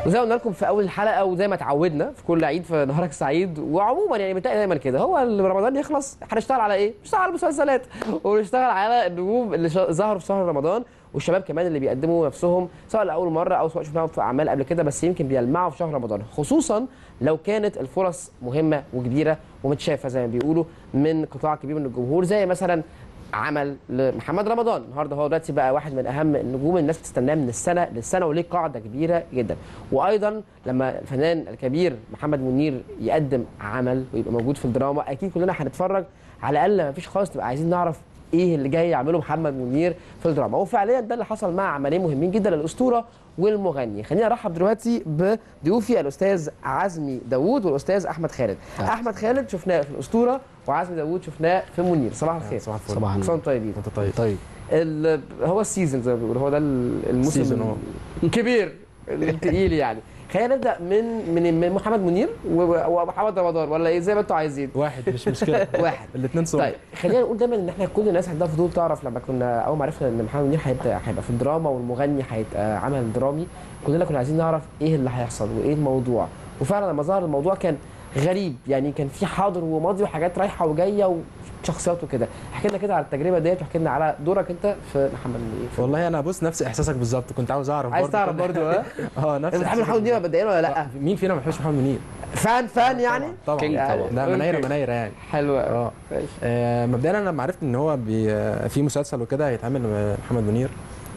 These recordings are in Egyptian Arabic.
وزي ما قلنا لكم في اول الحلقه وزي ما اتعودنا في كل عيد في نهارك سعيد وعموما يعني بتلاقي دايما كده هو اللي رمضان يخلص هنشتغل على ايه؟ نشتغل على المسلسلات ونشتغل على النجوم اللي شا- ظهروا في شهر رمضان والشباب كمان اللي بيقدموا نفسهم سواء لاول مره او سواء شفناهم في اعمال قبل كده بس يمكن بيلمعوا في شهر رمضان خصوصا لو كانت الفرص مهمه وكبيره ومتشافه زي ما بيقولوا من قطاع كبير من الجمهور زي مثلا عمل لمحمد رمضان النهارده هو دلوقتي بقى واحد من اهم النجوم اللي الناس بتستناه من السنه للسنه وليه قاعده كبيره جدا وايضا لما الفنان الكبير محمد منير يقدم عمل ويبقى موجود في الدراما اكيد كلنا هنتفرج على الاقل ما فيش خالص تبقى عايزين نعرف ايه اللي جاي يعمله محمد منير في الدراما وفعليا ده اللي حصل مع عملين مهمين جدا للاسطوره والمغني خلينا ارحب دلوقتي بضيوفي الاستاذ عزمي داوود والاستاذ احمد خالد احمد خالد شفناه في الاسطوره وعزمي داوود شفناه في منير صباح الخير صباح الفل صباح كل سنه النور وانتم طيبين انت طيب طيب ال- هو السيزون زي ما بيقولوا هو ده ال- الموسم السيزون هو. الكبير التقيل يعني خلينا نبدا من من من محمد منير و- و- ومحمد رمضان ولا ايه زي ما انتم عايزين واحد مش مشكله واحد الاثنين صور طيب خلينا نقول دايما ان احنا كل الناس عندها فضول تعرف لما كنا اول ما عرفنا ان محمد منير هيبقى هيبقى في الدراما والمغني هيبقى عمل درامي كلنا كنا عايزين نعرف ايه اللي هيحصل وايه الموضوع وفعلا لما ظهر الموضوع كان غريب يعني كان في حاضر وماضي وحاجات رايحه وجايه وشخصيات وكده احكي لنا كده على التجربه ديت واحكي لنا على دورك انت في محمد منير والله انا بص نفس احساسك بالظبط كنت عاوز اعرف عايز برضه تعرف كل- برضه ها اه نفس انت بتحب إحساسك محمد منير بالظبط. مبدئيا ولا لا مين فينا ما بيحبش محمد منير فان فان يعني طبعا كينج يعني طبعا. لا منايره أوكي. منايره يعني حلو قوي اه ماشي آه، مبدئيا انا لما عرفت ان هو بي آه، في مسلسل وكده هيتعمل محمد منير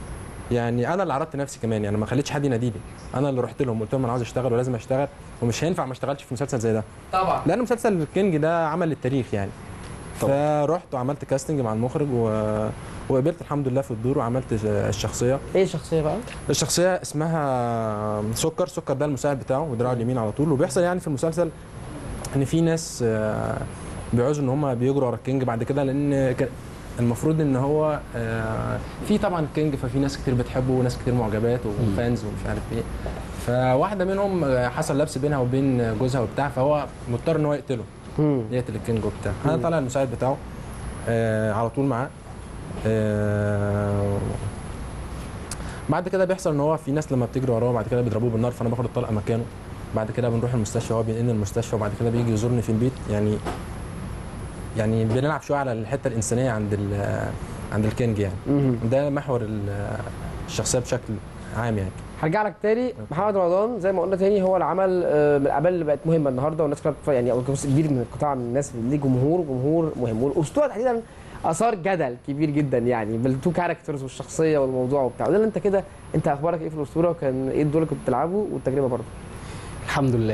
يعني انا اللي عرضت نفسي كمان يعني ما خليتش حد يناديلي انا اللي رحت لهم قلت لهم انا عاوز اشتغل ولازم اشتغل ومش هينفع ما اشتغلش في مسلسل زي ده طبعا لان مسلسل الكينج ده عمل للتاريخ يعني فرحت وعملت كاستنج مع المخرج و... وقبلت الحمد لله في الدور وعملت ج- الشخصيه ايه الشخصيه بقى؟ الشخصيه اسمها سكر سكر ده المساعد بتاعه ودراعه اليمين على طول وبيحصل يعني في المسلسل ان في ناس آه، بيعوزوا ان هم بيجروا ورا الكينج بعد كده لان ك- المفروض ان هو آه، في طبعا الكينج ففي ناس كتير بتحبه وناس كتير معجبات وفانز ومش عارف ايه فواحده منهم آه، حصل لبس بينها وبين جوزها وبتاع فهو مضطر ان هو يقتله مم. يقتل الكينج وبتاع انا طالع المساعد بتاعه آه على طول معاه آه بعد كده بيحصل ان هو في ناس لما بتجري وراه بعد كده بيضربوه بالنار فانا باخد الطلقه مكانه بعد كده بنروح المستشفى هو بينقلني المستشفى وبعد كده بيجي يزورني في البيت يعني يعني بنلعب شويه على الحته الانسانيه عند ال- عند الكينج يعني مم. ده محور ال- الشخصيه بشكل عام يعني هرجع لك تاني محمد رمضان زي ما قلنا تاني هو العمل آه، من الاعمال اللي بقت مهمه النهارده والناس كلها بتتفرج- يعني او جزء كبير من القطاع من الناس ليه جمهور جمهور مهم والاسطوره تحديدا اثار جدل كبير جدا يعني بالتو كاركترز والشخصيه والموضوع وبتاع قول لنا انت كده انت اخبارك ايه في الاسطوره وكان ايه الدور اللي كنت بتلعبه والتجربه برضه الحمد لله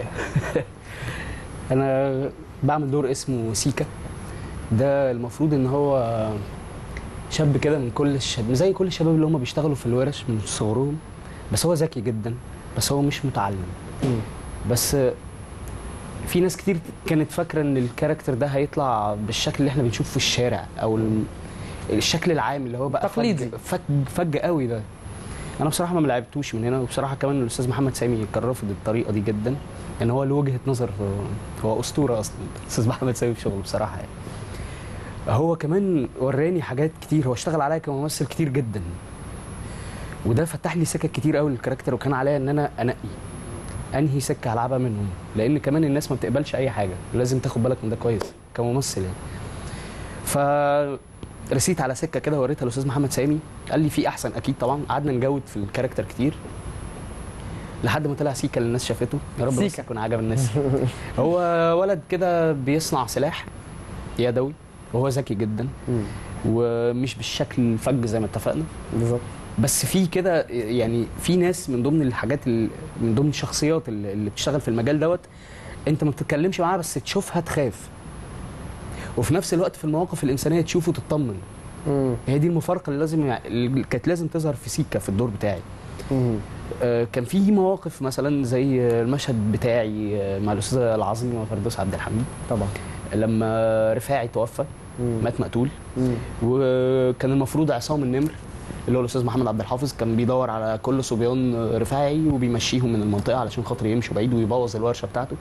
انا بعمل دور اسمه سيكا ده المفروض ان هو شاب كده من كل الشباب زي كل الشباب اللي هم بيشتغلوا في الورش من صغرهم بس هو ذكي جدا بس هو مش متعلم بس في ناس كتير كانت فاكره ان الكاركتر ده هيطلع بالشكل اللي احنا بنشوفه في الشارع او الم- الشكل العام اللي هو بقى تقليدي. فج فج, فج قوي ده انا بصراحه ما لعبتوش من هنا وبصراحه كمان الاستاذ محمد سامي كان رافض الطريقه دي جدا ان هو له وجهه نظر هو اسطوره اصلا الاستاذ محمد سامي في شغله بصراحه يعني هو كمان وراني حاجات كتير هو اشتغل عليا كممثل كتير جدا وده فتح لي سكك كتير قوي للكاركتر وكان عليا ان انا انقي انهي سكه هلعبها منهم لان كمان الناس ما بتقبلش اي حاجه لازم تاخد بالك من ده كويس كممثل يعني ف رسيت على سكه كده وريتها الاستاذ محمد سامي قال لي في احسن اكيد طبعا قعدنا نجود في الكاركتر كتير لحد ما طلع سيكا اللي الناس شافته يا رب بس سيكا. يكون عجب الناس هو ولد كده بيصنع سلاح يدوي وهو ذكي جدا ومش بالشكل الفج زي ما اتفقنا بالظبط بس في كده يعني في ناس من ضمن الحاجات ال- من ضمن الشخصيات اللي اللي بتشتغل في المجال دوت انت ما بتتكلمش معاها بس تشوفها تخاف وفي نفس الوقت في المواقف الانسانيه تشوفه تطمن مم. هي دي المفارقه اللي لازم يع- اللي كانت لازم تظهر في سيكا في الدور بتاعي مم. آه، كان في مواقف مثلا زي المشهد بتاعي آه، مع الاستاذه العظيمه فردوس عبد الحميد طبعا لما رفاعي توفى مم. مات مقتول مم. وكان المفروض عصام النمر اللي هو الاستاذ محمد عبد الحافظ كان بيدور على كل صبيان رفاعي وبيمشيهم من المنطقه علشان خاطر يمشوا بعيد ويبوظ الورشه بتاعته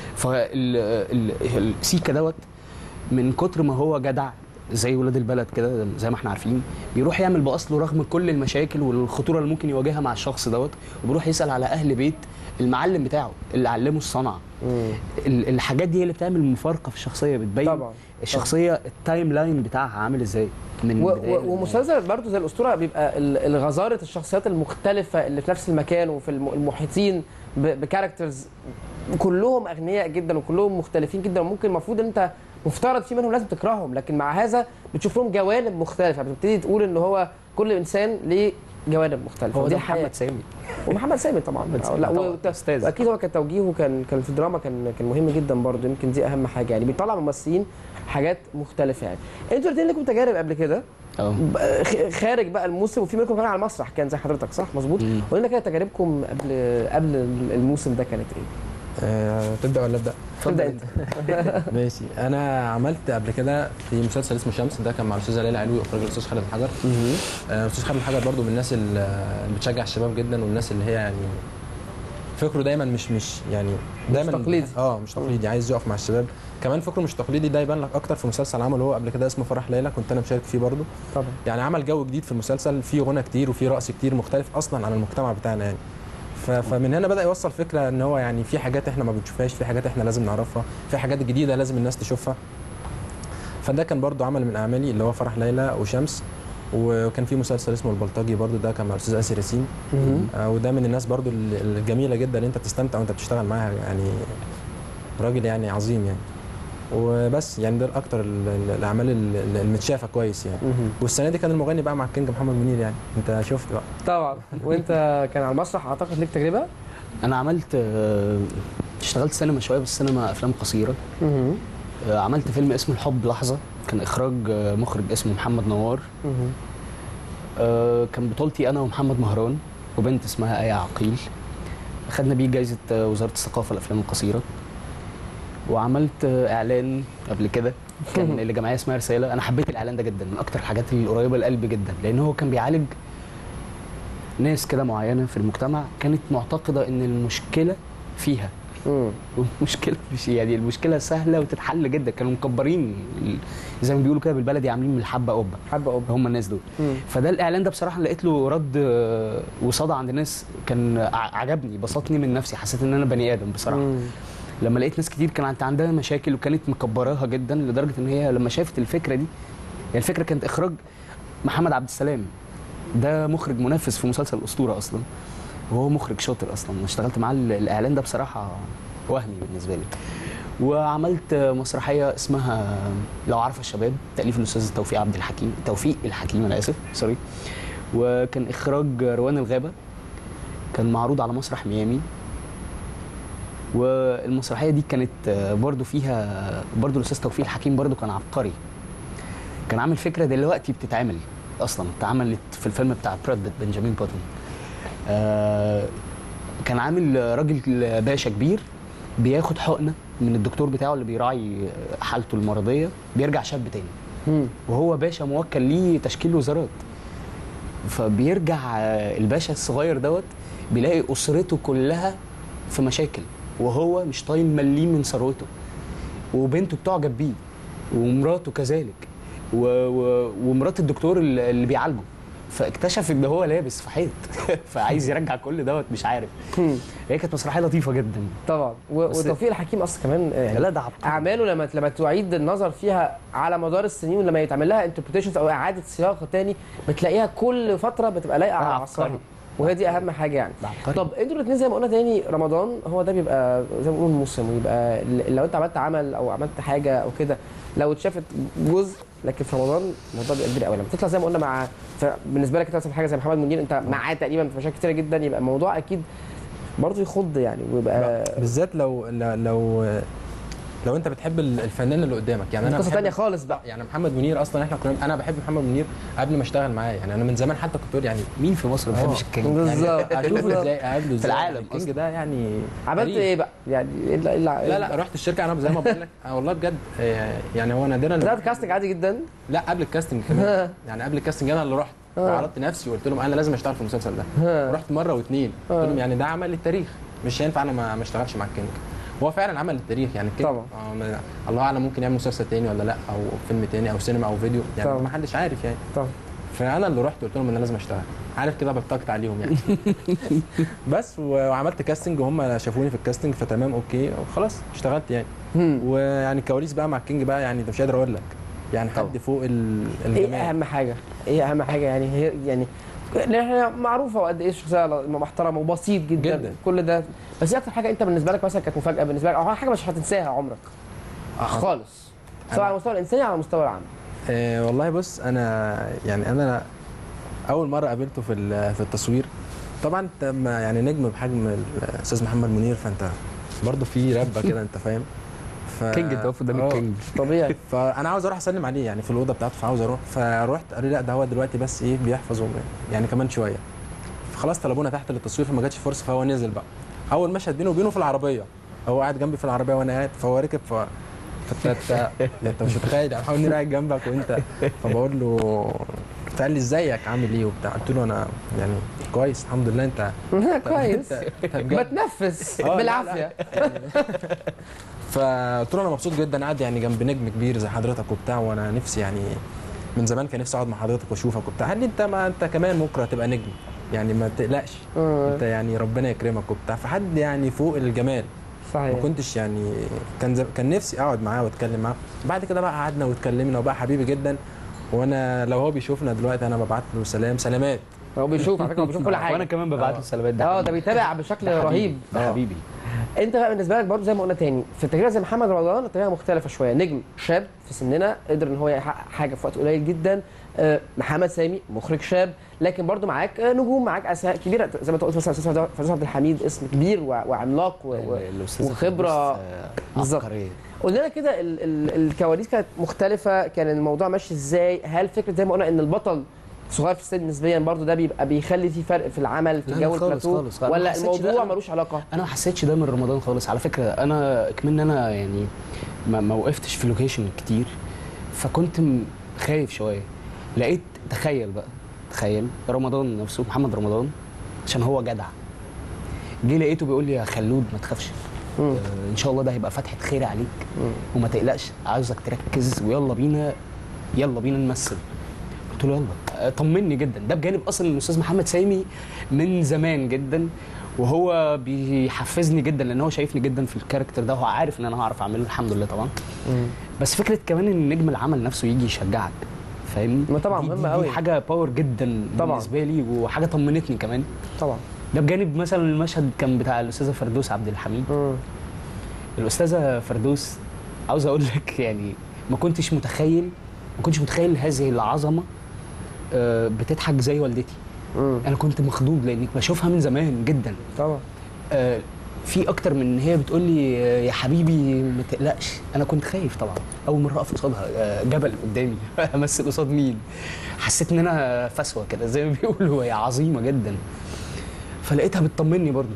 فالسيكا دوت من كتر ما هو جدع زي ولاد البلد كده زي ما احنا عارفين بيروح يعمل باصله رغم كل المشاكل والخطوره اللي ممكن يواجهها مع الشخص دوت وبيروح يسال على اهل بيت المعلم بتاعه اللي علمه الصنعه مم. ال- الحاجات دي هي اللي بتعمل مفارقه في الشخصيه بتبين طبعا الشخصيه التايم لاين بتاعها عامل ازاي من و- بداية و- ومسلسل برضه زي الاسطوره بيبقى ال- الغزاره الشخصيات المختلفه اللي في نفس المكان وفي الم- المحيطين ب- بكاركترز كلهم اغنياء جدا وكلهم مختلفين جدا وممكن المفروض ان انت مفترض في منهم لازم تكرههم لكن مع هذا بتشوف لهم جوانب مختلفه بتبتدي تقول ان هو كل انسان ليه جوانب مختلفه هو ودي ده الحقيقة. محمد سامي ومحمد سامي طبعا محمد آه، سامي لا طبعاً، وت- أستاذ. واكيد هو كان توجيهه كان كان في الدراما كان كان مهم جدا برضه يمكن دي اهم حاجه يعني بيطلع ممثلين حاجات مختلفه يعني انتوا الاثنين لكم تجارب قبل كده اه بقى خ- خارج بقى الموسم وفي منكم كمان على المسرح كان زي حضرتك صح مظبوط مم. قول لنا كده تجاربكم قبل قبل الموسم ده كانت ايه آه، تبدا ولا ابدا؟ ابدا انت ماشي انا عملت قبل كده في مسلسل اسمه شمس ده كان مع الاستاذه ليلى علوي واخراج الاستاذ خالد الحجر آه، الاستاذ خالد الحجر برضو من الناس اللي اللي بتشجع الشباب جدا والناس اللي هي يعني فكره دايما مش مش يعني دايما تقليدي. اه مش تقليدي عايز يقف مع الشباب كمان فكره مش تقليدي ده يبان لك اكتر في مسلسل عمله هو قبل كده اسمه فرح ليلى كنت انا مشارك فيه برضو طبعا يعني عمل جو جديد في المسلسل فيه غنى كتير وفيه رقص كتير مختلف اصلا عن المجتمع بتاعنا يعني ف- فمن هنا بدا يوصل فكره ان هو يعني في حاجات احنا ما بنشوفهاش في حاجات احنا لازم نعرفها في حاجات جديده لازم الناس تشوفها فده كان برضو عمل من اعمالي اللي هو فرح ليلى وشمس وكان في مسلسل اسمه البلطجي برضو ده كان مع الاستاذ اسر ياسين آه، وده من الناس برضو ال- الجميله جدا اللي انت بتستمتع وانت بتشتغل معاها يعني راجل يعني عظيم يعني وبس يعني ده اكتر ال- ال- الاعمال ال- ال- المتشافه كويس يعني والسنه دي كان المغني بقى مع الكينج محمد منير يعني انت شفت بقى طبعا وانت كان على المسرح اعتقد ليك تجربه انا عملت آه، اشتغلت سينما شويه بس سينما افلام قصيره آه، عملت فيلم اسمه الحب لحظه كان اخراج آه، مخرج اسمه محمد نوار آه، كان بطولتي انا ومحمد مهران وبنت اسمها ايه عقيل خدنا بيه جايزه آه، وزاره الثقافه الافلام القصيره وعملت آه، اعلان قبل كده كان لجمعيه اسمها رساله انا حبيت الاعلان ده جدا من اكتر الحاجات القريبه لقلبي جدا لان هو كان بيعالج ناس كده معينه في المجتمع كانت معتقده ان المشكله فيها والمشكله مش يعني المشكله سهله وتتحل جدا كانوا مكبرين ال- زي ما بيقولوا كده بالبلدي عاملين من الحبه قبه حابه قبه هم الناس دول فده الاعلان ده بصراحه لقيت له رد آه، وصدى عند الناس كان ع- عجبني بسطني من نفسي حسيت ان انا بني ادم بصراحه لما لقيت ناس كتير كانت عندها مشاكل وكانت مكبراها جدا لدرجه ان هي لما شافت الفكره دي يعني الفكره كانت اخراج محمد عبد السلام ده مخرج منافس في مسلسل الاسطوره اصلا وهو مخرج شاطر اصلا انا اشتغلت معاه ال- الاعلان ده بصراحه وهمي بالنسبه لي وعملت مسرحيه اسمها لو عارف الشباب تاليف الاستاذ توفيق عبد الحكيم توفيق الحكيم انا اسف سوري وكان اخراج روان الغابه كان معروض على مسرح ميامي والمسرحيه دي كانت آه، برضو فيها برضو الاستاذ توفيق الحكيم برضو كان عبقري كان عامل فكره دلوقتي بتتعمل اصلا اتعملت في الفيلم بتاع براد بيت بنجامين باتون آه كان عامل راجل باشا كبير بياخد حقنه من الدكتور بتاعه اللي بيراعي حالته المرضيه بيرجع شاب تاني وهو باشا موكل ليه تشكيل وزارات فبيرجع آه، الباشا الصغير دوت بيلاقي اسرته كلها في مشاكل وهو مش طايل مليم من ثروته وبنته بتعجب بيه ومراته كذلك و... و... ومرات الدكتور اللي اللي بيعالجه فاكتشف ان هو لابس في حيط فعايز يرجع كل دوت مش عارف هي كانت مسرحيه لطيفه جدا طبعا و- بس- وتوفيق الحكيم اصلا كمان يعني لا ده عبقري اعماله لما لما تعيد النظر فيها على مدار السنين ولما يتعمل لها انتربريتيشنز او اعاده صياغه تاني بتلاقيها كل فتره بتبقى لايقه على عبقري. عصرها وهي دي اهم حاجه يعني ده عبقري. طب انتوا الاثنين زي ما قلنا تاني رمضان هو ده بيبقى زي ما بنقول موسم ويبقى ل- لو انت عملت عمل او عملت حاجه او كده لو اتشافت جزء لكن في رمضان الموضوع بيبقى كبير قوي لما تطلع زي ما قلنا مع ف- بالنسبه لك انت مثلا حاجه زي محمد منير انت معاه تقريبا في مشاكل كتيره جدا يبقى الموضوع اكيد برضه يخض يعني ويبقى بالذات لو لو لو انت بتحب الفنان اللي قدامك يعني انا قصه بحب- ثانيه خالص بقى يعني محمد منير اصلا احنا كنا انا بحب محمد منير قبل ما اشتغل معاه يعني انا من زمان حتى كنت بقول يعني مين في مصر ما آه. بيحبش الكينج بالظبط اشوفه بالظبط. ازاي اقابله ازاي العالم الكينج أصلاً. ده يعني عملت غريب. ايه بقى؟ يعني ايه اللي- إيه اللي- لا لا رحت الشركه انا زي ما بقول لك آه والله بجد آه، يعني هو نادرا بدات كاستنج عادي جدا لا قبل الكاستنج كمان يعني قبل الكاستنج انا اللي رحت وعرضت نفسي وقلت لهم انا لازم اشتغل في المسلسل ده رحت مره واثنين قلت لهم يعني ده عمل للتاريخ مش هينفع انا ما ما اشتغلش مع الكينج هو فعلا عمل للتاريخ يعني الكينج طبعا. آه ما- الله اعلم ممكن يعمل مسلسل تاني ولا لا او فيلم تاني او سينما او فيديو يعني طبعا. ما حدش عارف يعني طبعا فانا اللي رحت قلت لهم ان انا لازم اشتغل عارف كده بطقت عليهم يعني بس و- وعملت كاستنج وهم شافوني في الكاستنج فتمام اوكي خلاص اشتغلت يعني هم. ويعني الكواليس بقى مع الكينج بقى يعني انت مش قادر اقول لك يعني حد فوق ال- ايه الجمال اهم حاجه ايه اهم حاجه يعني هي يعني لان احنا معروفه وقد ايه الشخصيه محترمه وبسيط جدا, جداً. كل ده بس ايه اكتر حاجه انت بالنسبه لك مثلا كانت مفاجاه بالنسبه لك او حاجه مش هتنساها عمرك خالص سواء على المستوى الانساني او على المستوى العام آه والله بص انا يعني انا اول مره قابلته في ال- في التصوير طبعا انت ما- يعني نجم بحجم الاستاذ محمد منير فانت برضه في ربه كده انت فاهم ف... كينج انت واقف قدام آه. الكينج طبيعي فانا عاوز اروح اسلم عليه يعني في الاوضه بتاعته فعاوز اروح فروحت قالوا لي لا ده هو دلوقتي بس ايه بيحفظ وم- يعني كمان شويه فخلاص طلبونا تحت للتصوير فما جاتش فرصه فهو نزل بقى اول مشهد بينه وبينه في العربيه هو قاعد جنبي في العربيه وانا قاعد فهو ركب ف فانت انت انت مش متخيل يعني حاول قاعد جنبك وانت فبقول له فقال لي ازيك عامل ايه وبتاع قلت له انا يعني كويس الحمد لله انت كويس انت أنت بجد بتنفس آه، لا، بالعافيه فقلت له انا مبسوط جدا قاعد يعني جنب نجم كبير زي حضرتك وبتاع وانا نفسي يعني من زمان كان نفسي اقعد مع حضرتك واشوفك وبتاع قال لي انت ما انت كمان بكره هتبقى نجم يعني ما تقلقش آه. انت يعني ربنا يكرمك وبتاع فحد يعني فوق الجمال ما صحيح كنتش يعني كان زم... كان نفسي اقعد معاه واتكلم معاه بعد كده بقى قعدنا واتكلمنا وبقى حبيبي جدا وانا لو هو بيشوفنا دلوقتي انا ببعت له سلام سلامات هو بيشوف على فكره هو بيشوف كل حاجه وانا كمان ببعت له سلامات ده اه ده بيتابع بشكل ده حبيبي. رهيب ده حبيبي انت بقى بالنسبه لك برضه زي ما قلنا تاني في التجربه زي محمد رمضان التجربه مختلفه شويه نجم شاب في سننا قدر ان هو يحقق حاجه في وقت قليل جدا آه، محمد سامي مخرج شاب لكن برضه معاك آه، نجوم معاك اسماء كبيره زي ما انت قلت مثلا استاذ فردوس عبد الحميد اسم كبير و- وعملاق و... و... الأستاذة وخبره فردوس، آه، بالظبط. عبقرية. قول لنا كده ال... ال... الكواليس كانت مختلفه كان الموضوع ماشي ازاي هل فكره زي ما قلنا ان البطل صغير في السن نسبيا برضه ده بيبقى بيخلي في فرق في العمل في لا، الجو لا، خالص، البلاتو خالص. أنا ما ولا حسيتش ده. الموضوع أنا- ملوش علاقه انا ما حسيتش ده من رمضان خالص على فكره انا كمان انا يعني ما, ما وقفتش في لوكيشن كتير فكنت م- خايف شويه لقيت تخيل بقى تخيل رمضان نفسه محمد رمضان عشان هو جدع جه لقيته بيقول لي يا خلود ما تخافش مم. آه ان شاء الله ده هيبقى فتحه خير عليك وما تقلقش عاوزك تركز ويلا بينا يلا بينا نمثل قلت له يلا آه، طمني جدا ده بجانب اصلا ان الاستاذ محمد سامي من زمان جدا وهو بيحفزني جدا لان هو شايفني جدا في الكاركتر ده وهو عارف ان انا هعرف اعمله الحمد لله طبعا بس فكره كمان ان نجم العمل نفسه يجي يشجعك فاهمني ما طبعا دي- مهمة دي, قوي. دي حاجه باور جدا طبعا. بالنسبه لي وحاجه طمنتني كمان طبعا ده بجانب مثلا المشهد كان بتاع الاستاذه فردوس عبد الحميد مم. الاستاذه فردوس عاوز اقول لك يعني ما كنتش متخيل ما كنتش متخيل هذه العظمه آه، بتضحك زي والدتي مم. انا كنت مخضوض لاني بشوفها من زمان جدا طبعا آه، في اكتر من ان هي بتقول لي آه، يا حبيبي ما تقلقش انا كنت خايف طبعا اول مره اقف قصادها آه، جبل قدامي امثل قصاد مين حسيت ان انا فسوه كده زي ما بيقولوا هي عظيمه جدا فلقيتها بتطمني برضو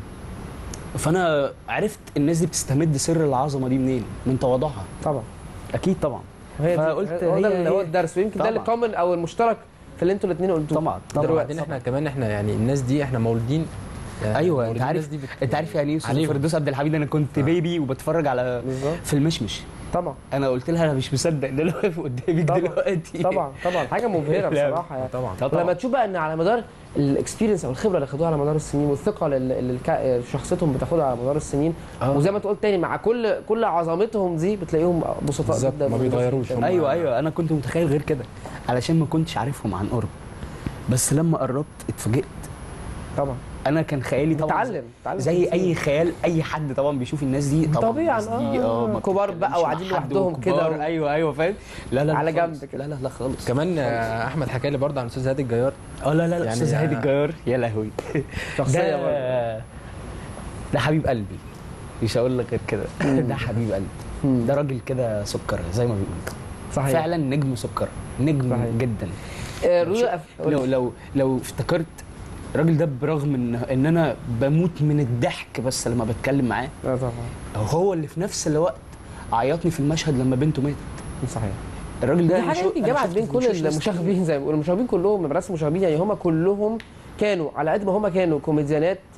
فانا عرفت الناس دي بتستمد سر العظمه دي منين من تواضعها طبعا اكيد طبعا هي فقلت هو ده هي- اللي هو هي- الدرس ويمكن ده طبعا. الكومن او المشترك في اللي انتوا الاثنين قلتوه طبعا طبعا دلوقتي. وبعدين احنا كمان احنا يعني الناس دي احنا مولودين يعني ايوه مولودين انت عارف الناس دي بت- انت عارف يعني ايه استاذ عليهم. فردوس عبد الحميد انا كنت بيبي وبتفرج على بالظبط في المشمش طبعا انا قلت لها انا مش مصدق ان انا واقف قدامك طبعا. دلوقتي طبعا طبعا حاجه مبهره لا، بصراحه يعني طبعا طبعا ولما تشوف بقى ان على مدار الاكسبيرينس او الخبره اللي خدوها على مدار السنين والثقه اللي اللي الك- شخصيتهم بتاخدها على مدار السنين آه. وزي ما انت قلت تاني مع كل كل عظمتهم دي بتلاقيهم بسطاء بالظبط، جدا ما بيتغيروش هم. ايوه ايوه انا كنت متخيل غير كده علشان ما كنتش عارفهم عن قرب بس لما قربت اتفاجئت طبعا انا كان خيالي طبعا اتعلم اتعلم زي اي خيال اي حد طبعا بيشوف الناس دي طبعا طبيعاً، الناس دي آه، ما كبار بتتكلمش بقى مع وقاعدين حد لوحدهم كده وكبار. و- ايوه ايوه فاهم لا لا لا على خالص. جنب كده. لا لا لا خالص كمان آه، احمد حكى لي برضه عن الاستاذ هادي الجيار اه لا لا لا يعني استاذ هادي آه، الجيار يا لهوي شخصيه ده برضه. ده حبيب قلبي مش هقول لك غير كده ده حبيب قلبي مم. ده راجل كده سكر زي ما بيقولوا صحيح فعلا نجم سكر نجم صحيح. جدا آه، ردود الأف- لو لو لو افتكرت الراجل ده برغم ان ان انا بموت من الضحك بس لما بتكلم معاه اه طبعا هو اللي في نفس الوقت عيطني في المشهد لما بنته ماتت صحيح الراجل ده دي أنا حاجه شو- يمكن أنا جمعت شفته بين في كل وشوش ناس المشاغبين زي ما بيقولوا المشاغبين كلهم مدرسه مشاغبين يعني هم كلهم كانوا على قد ما هم كانوا كوميديانات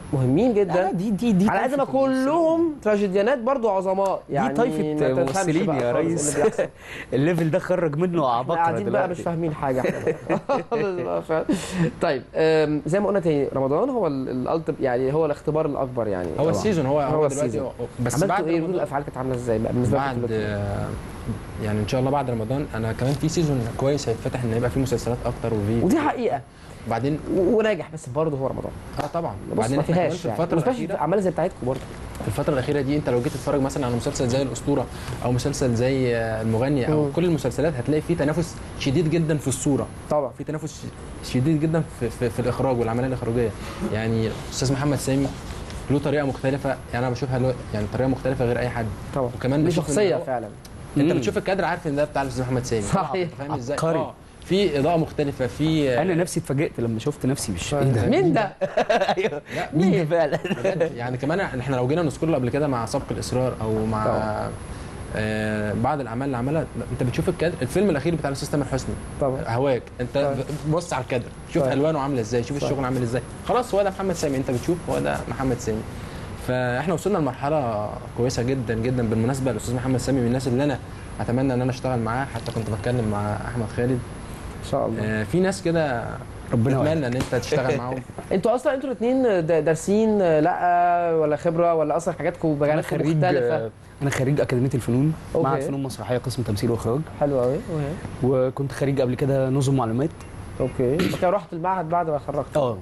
مهمين جدا دي دي دي على قد ما طائفة الممثلين. كلهم تراجيديات برضو عظماء يعني دي طائفه ما تفهمش ممثلين بقى يا خالص ريس اللي بيحصل. الليفل ده خرج منه احنا عباقره قاعدين بقى مش دلوقتي فاهمين حاجه احنا خالص بقى، فاهم؟ طيب أم، زي ما قلنا تاني رمضان هو ال- الالتب يعني هو الاختبار الاكبر يعني هو طبعاً. السيزون هو هو هو دلوقتي السيزون. بس عملتوا بعد ايه ردود رمضان- الافعال كانت عامله ازاي بقى بالنسبه بعد لكم كلكم؟ آه، يعني ان شاء الله بعد رمضان انا كمان في سيزون كويس هيتفتح ان يبقى فيه مسلسلات اكتر وفي ودي حقيقه وبعدين و- وناجح بس برضه هو رمضان اه طبعا بص وبعدين ما احنا كمان فيهاش في يعني الفتره وسبيشال الاخيره اعمال زي بتاعتكم برضه في الفتره الاخيره دي انت لو جيت تتفرج مثلا على مسلسل زي الاسطوره او مسلسل زي آه، المغني او مم. كل المسلسلات هتلاقي فيه تنافس شديد جدا في الصوره طبعا في تنافس ش- شديد جدا في, في, في الاخراج والعمليه الاخراجيه يعني الاستاذ محمد سامي له طريقه مختلفه يعني انا بشوفها له يعني طريقه مختلفه غير اي حد طبعا وكمان ليه بشوف إن شخصيه هو- فعلا انت مم. بتشوف الكادر عارف ان ده بتاع الاستاذ محمد سامي صحيح. فاهم ازاي عبقري. اه في اضاءه مختلفه في انا نفسي اتفاجئت لما شفت نفسي مش ايه ده مين ده؟ ايوه لا مين ده فعلا بجد يعني كمان احنا لو جينا نذكر قبل كده مع سبق الاصرار او مع طبعا. آه بعض الاعمال اللي عملها انت بتشوف الكادر الفيلم الاخير بتاع الاستاذ تامر حسني طبعا هواك انت طبعا. بص على الكادر شوف طبعا. الوانه عامله ازاي شوف طبعا. الشغل عامل ازاي خلاص هو ده محمد سامي انت بتشوف هو ده محمد سامي فاحنا وصلنا لمرحله كويسه جدا جدا بالمناسبه الاستاذ محمد سامي من الناس اللي انا اتمنى ان انا اشتغل معاه حتى كنت بتكلم مع احمد خالد ان شاء الله آه في ناس كده ربنا اتمنى ان انت تشتغل معاهم انتوا اصلا انتوا الاثنين دارسين آه، لا ولا خبره ولا اصلا حاجاتكم انا مجالاتكم خريج مختلفه انا خريج اكاديميه الفنون أوكي. مع فنون مسرحيه قسم تمثيل واخراج حلو قوي وكنت خريج قبل كده نظم معلومات اوكي اوكي رحت المعهد بعد ما اتخرجت اه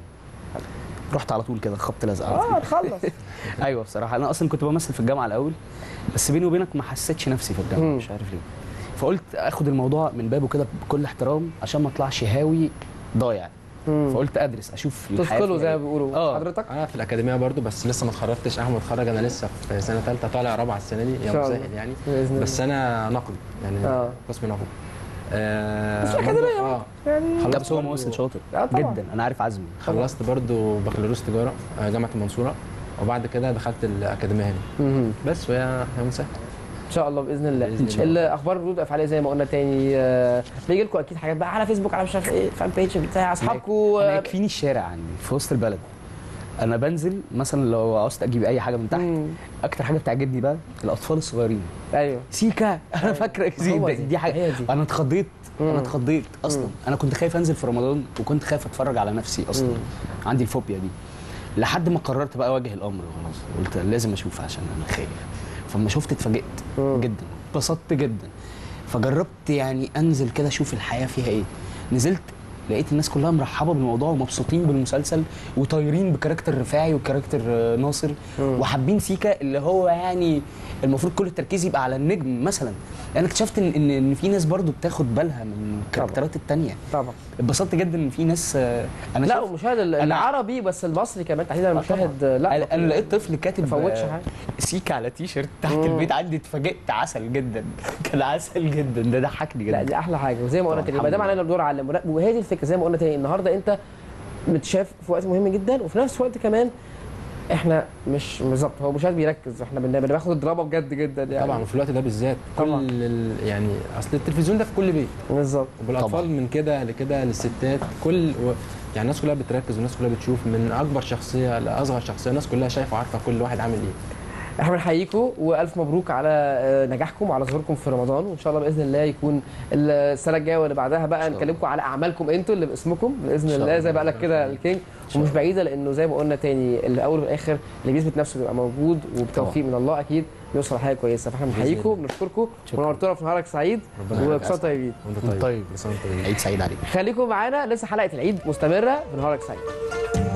رحت على طول كده خبط لزق على طول اه تخلص ايوه بصراحه انا اصلا كنت بمثل في الجامعه الاول بس بيني وبينك ما حسيتش نفسي في الجامعه مم. مش عارف ليه فقلت اخد الموضوع من بابه كده بكل احترام عشان ما اطلعش هاوي ضايع مم. فقلت ادرس اشوف الحياة تثقلوا فيها زي ما إيه. بيقولوا آه. حضرتك انا في الاكاديميه برضو بس لسه ما اتخرجتش احمد اتخرج انا لسه في سنه ثالثه طالع رابعه السنه دي يا شاء الله. مسهل يعني باذن بس انا نقد يعني آه. قسم نقد آه بس برضو- أكاديمية اه يعني لا خلصت بس هو برضو- ممثل شاطر آه طبعا. جدا انا عارف عزمي خلصت برضو بكالوريوس تجاره آه، جامعه المنصوره وبعد كده دخلت الاكاديميه هنا مهم. بس وهي هي مسهل ان شاء الله باذن الله بإذن الله. الاخبار ردود افعاليه زي ما قلنا تاني آه، بيجي لكم اكيد حاجات بقى على فيسبوك على مش عارف ايه فان بيج بتاع اصحابكم انا يكفيني الشارع عندي في وسط البلد انا بنزل مثلا لو عاوزت اجيب اي حاجه من تحت مم. اكتر حاجه بتعجبني بقى الاطفال الصغيرين ايوه سيكا انا فاكره هو دي, دي. دي حاجه هي دي. انا اتخضيت مم. انا اتخضيت اصلا مم. انا كنت خايف انزل في رمضان وكنت خايف اتفرج على نفسي اصلا مم. عندي الفوبيا دي لحد ما قررت بقى اواجه الامر خلاص قلت لازم اشوف عشان انا خايف فلما شفت اتفاجئت مم. جدا اتبسطت جدا فجربت يعني انزل كده اشوف الحياه فيها ايه نزلت لقيت الناس كلها مرحبه بالموضوع ومبسوطين بالمسلسل وطايرين بكاركتر رفاعي وكاركتر آه، ناصر مم. وحابين سيكا اللي هو يعني المفروض كل التركيز يبقى على النجم مثلا انا اكتشفت ان ان إن في ناس برضو بتاخد بالها من الكاركترات التانية طبعا اتبسطت جدا ان في ناس آه، انا لا شايف- ومشاهد ال- أنا- العربي بس المصري كمان تحديدا آه المشاهد طبعاً. لا انا أنا لقيت طفل كاتب ما فوتش آه، حاجة. سيكا على تي شيرت تحت مم. البيت عندي اتفاجئت عسل جدا كان عسل جدا ده ضحكني لا جدا دي احلى حاجه وزي ما قلنا طبعاً، تاني ما الحمد دام لله. علينا الدور على المراقب وهي دي الفكره زي ما قلنا تاني النهارده انت متشاف في وقت مهم جدا وفي نفس الوقت كمان احنا مش بالظبط هو مشاهد بيركز احنا بن- بناخد الدراما بجد جدا يعني طبعا وفي الوقت ده بالذات طبعاً. كل ال... يعني اصل التلفزيون ده في كل بيت بالظبط وبالاطفال طبعاً. من كده لكده للستات كل و... يعني الناس كلها بتركز والناس كلها بتشوف من اكبر شخصيه لاصغر شخصيه الناس كلها شايفه وعارفه كل واحد عامل ايه احنا بنحييكم والف مبروك على آه، نجاحكم وعلى ظهوركم في رمضان وان شاء الله باذن الله يكون السنه الجايه واللي بعدها بقى الله. نكلمكم على اعمالكم انتوا اللي باسمكم باذن شاء الله الله. زي ما قال لك كده الكينج شاء ومش الله. بعيده لانه زي ما قلنا تاني الاول والاخر اللي بيثبت نفسه بيبقى موجود وبتوفيق من الله اكيد بيوصل لحاجه كويسه فاحنا بنحييكم الله. وبنشكركم شكراً. ونورتونا في نهارك سعيد ربنا يخليك. وكسر طيبين وانت طيب طيب. كل سنة وانت طيب عيد سعيد عليك خليكم معانا لسه حلقه العيد مستمره في نهارك سعيد